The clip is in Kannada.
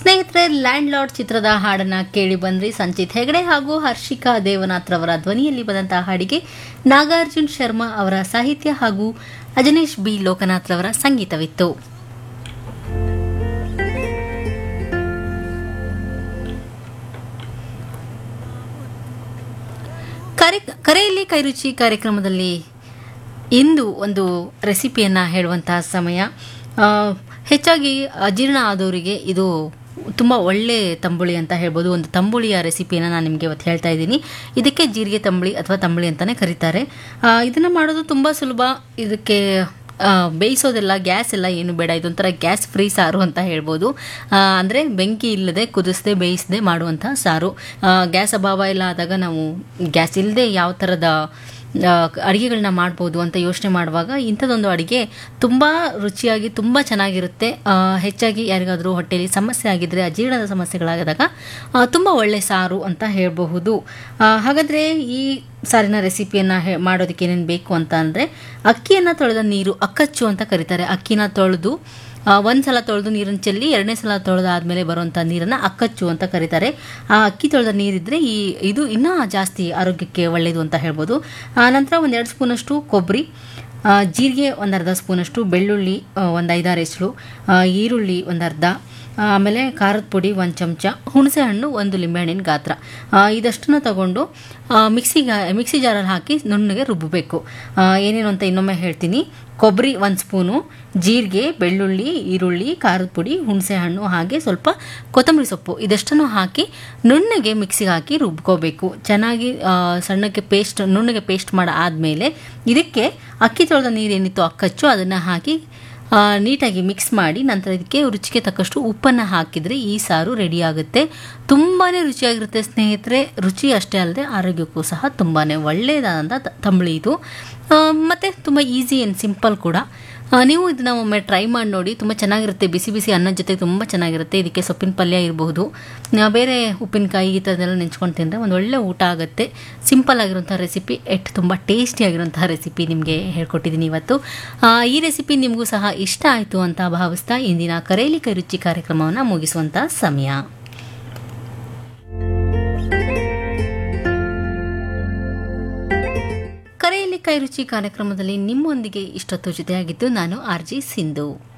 ಸ್ನೇಹಿತರೆ ಲ್ಯಾಂಡ್ ಲಾರ್ಡ್ ಚಿತ್ರದ ಹಾಡನ್ನ ಕೇಳಿ ಬಂದ್ರಿ ಸಂಚಿತ್ ಹೆಗಡೆ ಹಾಗೂ ಹರ್ಷಿಕಾ ದೇವನಾಥ್ ರವರ ಧ್ವನಿಯಲ್ಲಿ ಬಂದಂತಹ ಹಾಡಿಗೆ ನಾಗಾರ್ಜುನ್ ಶರ್ಮಾ ಅವರ ಸಾಹಿತ್ಯ ಹಾಗೂ ಅಜನೀಶ್ ಬಿ ಲೋಕನಾಥ್ ರವರ ಸಂಗೀತವಿತ್ತು ಕರೆ ಕರೆಯಲ್ಲಿ ಕೈರುಚಿ ಕಾರ್ಯಕ್ರಮದಲ್ಲಿ ಇಂದು ಒಂದು ರೆಸಿಪಿಯನ್ನು ಹೇಳುವಂತಹ ಸಮಯ ಆ, ಹೆಚ್ಚಾಗಿ ಅಜೀರ್ಣ ಆದವರಿಗೆ ಇದು ತುಂಬ ಒಳ್ಳೆ ತಂಬುಳಿ ಅಂತ ಹೇಳ್ಬೋದು ಒಂದು ತಂಬುಳಿಯ ರೆಸಿಪಿಯನ್ನು ನಾನು ನಿಮಗೆ ಇವತ್ತು ಹೇಳ್ತಾ ಇದ್ದೀನಿ ಇದಕ್ಕೆ ಜೀರಿಗೆ ತಂಬುಳಿ ಅಥವಾ ತಂಬುಳಿ ಅಂತಲೇ ಕರೀತಾರೆ ಇದನ್ನು ಮಾಡೋದು ತುಂಬ ಸುಲಭ ಇದಕ್ಕೆ ಆ, ಬೇಯಿಸೋದೆಲ್ಲ ಗ್ಯಾಸ್ ಎಲ್ಲ ಏನು ಬೇಡ ಇದೊಂಥರ ಗ್ಯಾಸ್ ಫ್ರೀ ಸಾರು ಅಂತ ಹೇಳ್ಬೋದು ಅಂದರೆ ಬೆಂಕಿ ಇಲ್ಲದೆ ಕುದಿಸದೆ ಬೇಯಿಸದೆ ಮಾಡುವಂಥ ಸಾರು ಆ, ಗ್ಯಾಸ್ ಅಭಾವ ಎಲ್ಲ ಆದಾಗ ನಾವು ಗ್ಯಾಸ್ ಇಲ್ಲದೆ ಯಾವ ಥರದ ಅಡುಗೆಗಳನ್ನ ಮಾಡ್ಬೋದು ಅಂತ ಯೋಚನೆ ಮಾಡುವಾಗ ಇಂಥದ್ದೊಂದು ಅಡುಗೆ ತುಂಬ ರುಚಿಯಾಗಿ ತುಂಬ ಚೆನ್ನಾಗಿರುತ್ತೆ ಆ, ಹೆಚ್ಚಾಗಿ ಯಾರಿಗಾದರೂ ಹೊಟ್ಟೆಯಲ್ಲಿ ಸಮಸ್ಯೆ ಆಗಿದ್ದರೆ ಅಜೀರ್ಣದ ಸಮಸ್ಯೆಗಳಾದಾಗ ತುಂಬ ಒಳ್ಳೆ ಸಾರು ಅಂತ ಹೇಳಬಹುದು ಹಾಗಾದರೆ ಈ ಸಾರಿನ ರೆಸಿಪಿಯನ್ನು ಹೇ ಮಾಡೋದಕ್ಕೆ ಏನೇನು ಬೇಕು ಅಂತ ಅಂದರೆ ಅಕ್ಕಿಯನ್ನು ತೊಳೆದ ನೀರು ಅಕ್ಕಚ್ಚು ಅಂತ ಕರೀತಾರೆ ಅಕ್ಕಿನ ತೊಳೆದು ಆ, ಒಂದ್ ಸಲ ತೊಳೆದು ನೀರನ್ನು ಚೆಲ್ಲಿ ಎರಡನೇ ಸಲ ತೊಳೆದಾದ್ಮೇಲೆ ಬರುವಂಥ ನೀರನ್ನು ಅಕ್ಕಚ್ಚು ಅಂತ ಕರೀತಾರೆ ಆ ಅಕ್ಕಿ ತೊಳೆದ ನೀರಿದ್ರೆ ಈ ಇದು ಇನ್ನೂ ಜಾಸ್ತಿ ಆರೋಗ್ಯಕ್ಕೆ ಒಳ್ಳೆಯದು ಅಂತ ಹೇಳ್ಬೋದು ಆ, ನಂತರ ಒಂದು ಎರಡು ಸ್ಪೂನಷ್ಟು ಕೊಬ್ಬರಿ ಆ, ಜೀರಿಗೆ ಒಂದು ಅರ್ಧ ಸ್ಪೂನಷ್ಟು ಬೆಳ್ಳುಳ್ಳಿ ಒಂದು ಐದಾರು ಎಸಳು ಆ, ಈರುಳ್ಳಿ ಒಂದು ಅರ್ಧ ಆ, ಆಮೇಲೆ ಖಾರದ ಪುಡಿ ಒಂದು ಚಮಚ ಹುಣಸೆ ಹಣ್ಣು ಒಂದು ಲಿಂಬೆಹಣ್ಣಿನ ಗಾತ್ರ ಆ, ಇದಷ್ಟನ್ನು ತಗೊಂಡು ಮಿಕ್ಸಿಗೆ ಮಿಕ್ಸಿ ಜಾರಲ್ಲಿ ಹಾಕಿ ನುಣ್ಣಗೆ ರುಬ್ಬಬೇಕು ಆ, ಏನೇನು ಅಂತ ಇನ್ನೊಮ್ಮೆ ಹೇಳ್ತೀನಿ ಕೊಬ್ಬರಿ ಒಂದು ಸ್ಪೂನು ಜೀರಿಗೆ ಬೆಳ್ಳುಳ್ಳಿ ಈರುಳ್ಳಿ ಖಾರದ ಪುಡಿ ಹುಣಸೆ ಹಣ್ಣು ಹಾಗೆ ಸ್ವಲ್ಪ ಕೊತ್ತಂಬರಿ ಸೊಪ್ಪು ಇದಷ್ಟನ್ನು ಹಾಕಿ ನುಣ್ಣಗೆ ಮಿಕ್ಸಿಗೆ ಹಾಕಿ ರುಬ್ಕೋಬೇಕು ಚೆನ್ನಾಗಿ ಆ, ಸಣ್ಣಕ್ಕೆ ಪೇಸ್ಟ್ ನುಣ್ಣಗೆ ಪೇಸ್ಟ್ ಮಾಡಿ ಆದಮೇಲೆ ಇದಕ್ಕೆ ಅಕ್ಕಿ ತೊಳೆದ ನೀರೇನಿತ್ತು ಅಕ್ಕಚ್ಚು ಅದನ್ನು ಹಾಕಿ ಆ, ನೀಟಾಗಿ ಮಿಕ್ಸ್ ಮಾಡಿ ನಂತರ ಇದಕ್ಕೆ ರುಚಿಗೆ ತಕ್ಕಷ್ಟು ಉಪ್ಪನ್ನು ಹಾಕಿದರೆ ಈ ಸಾರು ರೆಡಿ ಆಗುತ್ತೆ ತುಂಬಾ ರುಚಿಯಾಗಿರುತ್ತೆ ಸ್ನೇಹಿತರೆ ರುಚಿ ಅಷ್ಟೇ ಅಲ್ಲದೆ ಆರೋಗ್ಯಕ್ಕೂ ಸಹ ತುಂಬಾ ಒಳ್ಳೆಯದಾದಂಥ ತ- ತಂಬಳಿ ಇದು ಆ, ಮತ್ತು ತುಂಬ ಈಸಿ ಆ್ಯಂಡ್ ಸಿಂಪಲ್ ಕೂಡ ಆ, ನೀವು ಇದನ್ನ ಒಮ್ಮೆ ಟ್ರೈ ಮಾಡಿ ನೋಡಿ ತುಂಬ ಚೆನ್ನಾಗಿರುತ್ತೆ ಬಿಸಿ ಬಿಸಿ ಅನ್ನದ ಜೊತೆ ತುಂಬ ಚೆನ್ನಾಗಿರುತ್ತೆ ಇದಕ್ಕೆ ಸೊಪ್ಪಿನ ಪಲ್ಯ ಇರಬಹುದು ಆ, ಬೇರೆ ಉಪ್ಪಿನಕಾಯಿ ಈ ಥರದ್ದೆಲ್ಲ ನೆಂಚ್ಕೊಂಡು ತಿಂದರೆ ಒಂದು ಒಳ್ಳೆ ಊಟ ಆಗುತ್ತೆ ಸಿಂಪಲ್ ಆಗಿರುವಂಥ ರೆಸಿಪಿ ಎಟ್ ತುಂಬ ಟೇಸ್ಟಿಯಾಗಿರುವಂತಹ ರೆಸಿಪಿ ನಿಮಗೆ ಹೇಳ್ಕೊಟ್ಟಿದ್ದೀನಿ ಇವತ್ತು ಆ, ಈ ರೆಸಿಪಿ ನಿಮಗೂ ಸಹ ಇಷ್ಟ ಆಯಿತು ಅಂತ ಭಾವಿಸ್ತಾ ಇಂದಿನ ಕರೇಲಿ ಕೈರುಚಿ ಕಾರ್ಯಕ್ರಮವನ್ನು ಮುಗಿಸುವಂಥ ಸಮಯ ಕರೆಯಲ್ಲಿ ಕೈರುಚಿ ಕಾರ್ಯಕ್ರಮದಲ್ಲಿ ನಿಮ್ಮೊಂದಿಗೆ ಇಷ್ಟೊತ್ತು ಜೊತೆಯಾಗಿದ್ದು ನಾನು ಆರ್ ಜಿ ಸಿಂಧು